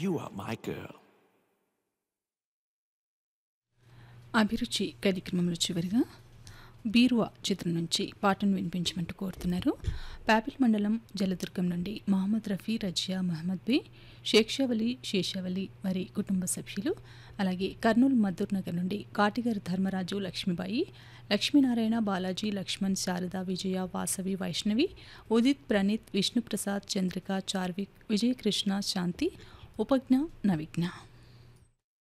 you are my girl. అభిరుచి కార్యక్రమంలో చివరిగా బీరువా చిత్రం నుంచి పాటను వినిపించమంటూ కోరుతున్నారు పాపిల్ మండలం జలదుర్గం నుండి మహమ్మద్ రఫీ రజియా మహమ్మద్ బే షేక్షవలి శేషవలి వారి కుటుంబ సభ్యులు అలాగే కర్నూలు మద్దూర్ నగర్ నుండి కాటిగారి ధర్మరాజు లక్ష్మీబాయి లక్ష్మీనారాయణ బాలాజీ లక్ష్మణ్ శారద విజయ వాసవి వైష్ణవి ఉదిత్ ప్రణీత్ విష్ణుప్రసాద్ చంద్రిక చార్విక్ విజయకృష్ణ శాంతి ఉపజ్ఞ నవిజ్ఞ